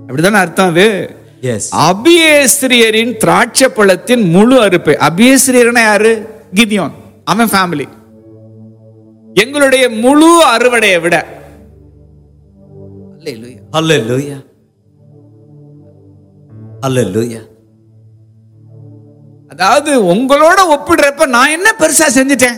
அப்படிதானே அர்த்தம் அது எஸ் அபியேஸ்திரியரின் திராட்சை பழத்தின் முழு அறுப்பை அபியேஸ்திரியர்னா யாரு கிதியோன் அவன் ஃபேமிலி எங்களுடைய முழு அறுவடையை விட அல்லேலூயா. ஹalleluya ஹalleluya அதாவது உங்களோட ஒப்பிடுறப்ப நான் என்ன பெருசா செஞ்சுட்டேன்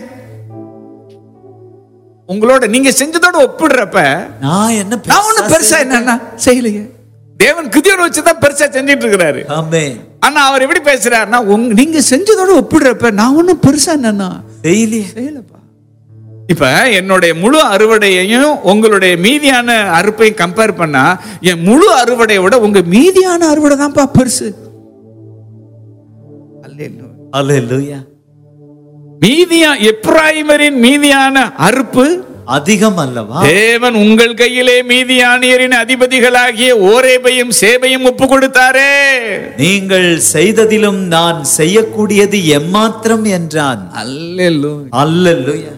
உங்களோட நீங்க செஞ்சதோட ஒப்பிடுறப்ப நான் என்ன நான் ஒண்ணு பெருசா என்னன்னா செய்யலையே தேவன் கிதியோன் வச்சுதான் பெருசா செஞ்சிட்டு இருக்கிறாரு ஆமென் ஆனா அவர் எப்படி பேசுறாருன்னா உங்க நீங்க செஞ்சதோட ஒப்பிடுறப்ப நான் ஒண்ணும் பெருசா என்னன்னா டெய்லி செய்யலப்பா இப்ப என்னுடைய முழு அறுவடையையும் உங்களுடைய மீதியான அறுப்பையும் கம்பேர் பண்ணா என் முழு அறுவடையை விட உங்க மீதியான அறுவடை தான்ப்பா பெருசு அல்லேலூயா. ஹalleluya மீதியா எப்ராயிமரின் மீதியான அறுப்பு அதிகம் அல்லவா தேவன் உங்கள் கையிலே மீதியானியரின் அதிபதிகளாகிய ஓரேபையும் சேபையும் ஒப்பு கொடுத்தாரே நீங்கள் செய்ததிலும் நான் செய்யக்கூடியது எம்மாத்திரம் என்றான் அல்லேலூயா. அல்லேலூயா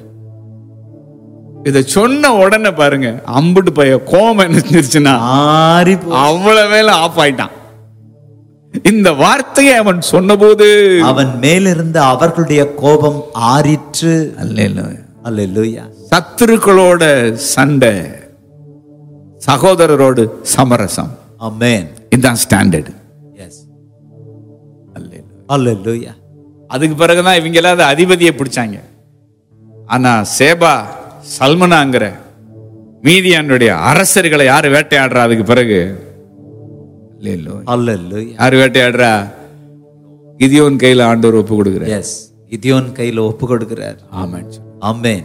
இத சொன்ன உடனே பாருங்க அம்புட்டு பைய கோபம் என்ன செஞ்சிருச்சுன்னா ஆறி போ- அவ்வளவு வேலை ஆஃப் ஆயிட்டான் இந்த வார்த்தையை அவன் சொன்னபோது அவன் மேலிருந்த அவர்களுடைய கோபம் ஆறிற்று அல்லேலூயா சத்துருக்களோட சண்டை சகோதரரோடு சமரசம் ஆமென் இதுதான் ஸ்டாண்டர்ட் எஸ் அல்லேலூயா அதுக்கு பிறகுதான் இவங்க எல்லாம் அதை அதிபதியை பிடிச்சாங்க ஆனா சேபா சல்மனாங்கிற மீதியானுடைய அரசர்களை யாரு வேட்டையாடுறா அதுக்கு பிறகு அல்லேலூயா. அல்லேலூயா யாரு வேட்டையாடுறா கிதியோன் கையில ஆண்டவர் ஒப்பு கொடுக்குற எஸ் கிதியோன் கையில ஒப்பு கொடுக்கிறார் ஆமாம் ஆமென்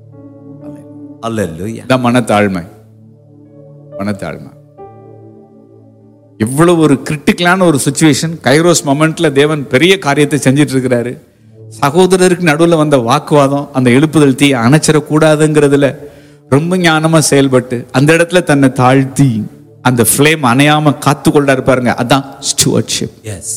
அல்லேலூயா இதான் மனத்தாழ்மை மனத்தாழ்மை இவ்வளவு ஒரு கிரிட்டிக்கலான ஒரு சுச்சுவேஷன் கைரோஸ் மொமெண்ட்ல தேவன் பெரிய காரியத்தை செஞ்சிட்டு இருக்கிறாரு சகோதரருக்கு நடுவுல வந்த வாக்குவாதம் அந்த எழுப்புதல் தீ அணைச்சிடக்கூடாதுங்கிறதுல ரொம்ப ஞானமா செயல்பட்டு அந்த இடத்துல தன்னை தாழ்த்தி அந்த ஃப்ளேம் அணையாம காத்து கொள்ளாரு பாருங்க அதான் ஸ்டுவர்ட்ஷிப் எஸ்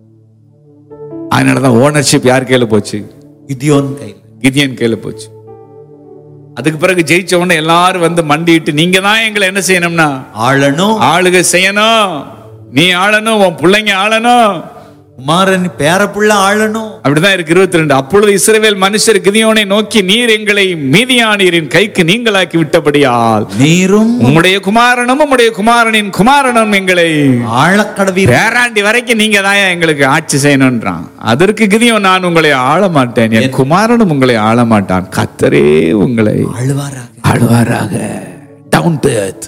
அதனாலதான் ஓனர்ஷிப் யார் கையில போச்சு கிதியோன் கையில கிதியன் கையில போச்சு அதுக்கு பிறகு ஜெயிச்ச உடனே எல்லாரும் வந்து மண்டிட்டு நீங்க தான் எங்களை என்ன செய்யணும்னா ஆளணும் ஆளுக செய்யணும் நீ ஆளணும் உன் பிள்ளைங்க ஆளணும் குமாரன் பேரப்புள்ள ஆளணும் அப்படிதான் இருக்கு இருபத்தி ரெண்டு அப்பொழுது இஸ்ரவேல் மனுஷர் கிதியோனை நோக்கி நீர் எங்களை மீதியானீரின் கைக்கு நீங்களாக்கி விட்டபடியால் நீரும் உம்முடைய குமாரனும் உம்முடைய குமாரனின் குமாரனும் எங்களை ஆழக்கடவீர் பேராண்டி வரைக்கும் நீங்க தான் எங்களுக்கு ஆட்சி செய்யணும்ன்றான் அதற்கு கிதியோன் நான் உங்களை ஆள மாட்டேன் என் குமாரனும் உங்களை ஆள மாட்டான் கத்தரே உங்களை ஆழ்வாராக ஆழ்வாராக down to earth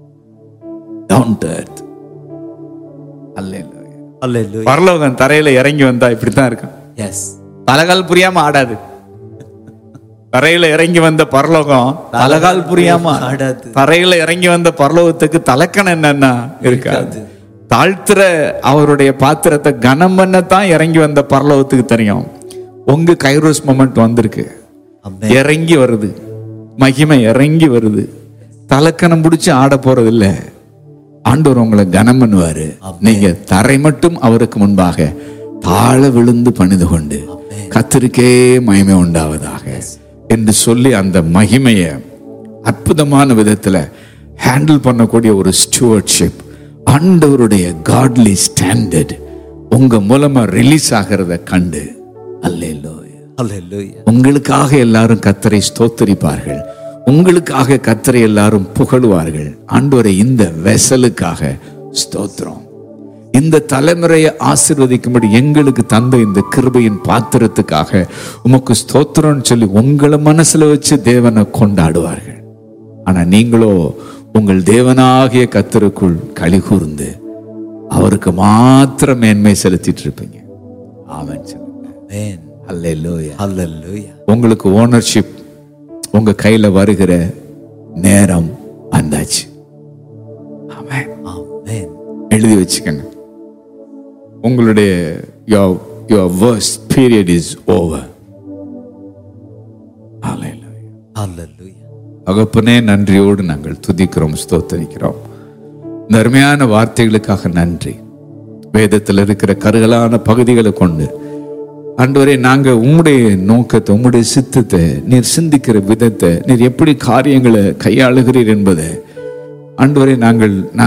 down to earth hallelujah hallelujah பரலோகம் தரையில இறங்கி வந்தா இப்படித்தான் இருக்கும் எஸ் தலகால் புரியாம ஆடாது தரையில இறங்கி வந்த பரலோகம் தலகால் புரியாம ஆடாது. தரையில இறங்கி வந்த பரலோகத்துக்கு தலக்கணம் என்னன்னா இருக்காது தாழ்த்துற அவருடைய பாத்திரத்தை கனம் பண்ணத்தான் இறங்கி வந்த பரலோகத்துக்கு தெரியும் உங்க கைரோஸ் மொமெண்ட் வந்திருக்கு ஆமென். இறங்கி வருது மகிமை இறங்கி வருது தலக்கணம் பிடிச்சு ஆட போறது இல்ல ஆண்டவர் உங்களை கனம் பண்ணுவாரு நீங்க தரை மட்டும் அவருக்கு முன்பாக தாழ விழுந்து பணிந்து கொண்டு கத்திருக்கே மகிமை உண்டாவதாக என்று சொல்லி அந்த மகிமையை அற்புதமான விதத்துல ஹேண்டில் பண்ணக்கூடிய ஒரு ஸ்டூவர்ட்ஷிப் ஆண்டவருடைய காட்லி ஸ்டாண்டர்ட் உங்க மூலமா ரிலீஸ் ஆகிறத கண்டு அல்லேலூயா அல்லேலூயா உங்களுக்காக எல்லாரும் கத்தரை ஸ்தோத்தரிப்பார்கள் உங்களுக்காக கத்தரை எல்லாரும் புகழுவார்கள் ஆண்டவரை இந்த வெசலுக்காக ஸ்தோத்திரம் இந்த தலைமுறையை ஆசீர்வதிக்கும்படி எங்களுக்கு தந்த இந்த கிருபையின் பாத்திரத்துக்காக உமக்கு ஸ்தோத்திரம்னு சொல்லி உங்களை மனசுல வச்சு தேவனை கொண்டாடுவார்கள் ஆனா நீங்களோ உங்கள் தேவனாகிய கத்தருக்குள் களி கூர்ந்து அவருக்கு மாத்திரம் மேன்மை செலுத்திட்டு இருப்பீங்க ஆமென் சொல்லுங்க ஆமென் அல்லேலூயா அல்லேலூயா உங்களுக்கு ஓனர்ஷிப் உங்க கையில வருகிற நேரம் வந்தாச்சு ஆமென். ஆமென் எழுதி வச்சுக்கங்க உங்களுடைய your your worst period is over Hallelujah. அல்லேலூயா தகப்பனே நன்றியோடு நாங்கள் துதிக்கிறோம் ஸ்தோத்தரிக்கிறோம் இந்த அருமையான வார்த்தைகளுக்காக நன்றி வேதத்தில் இருக்கிற கருகலான பகுதிகளை கொண்டு ஆண்டவரே நாங்க உம்முடைய நோக்கத்தை உம்முடைய சித்தத்தை நீர் சிந்திக்கிற விதத்தை நீர் எப்படி காரியங்களை கையாளுகிறீர் என்பதை ஆண்டவரே நாங்கள்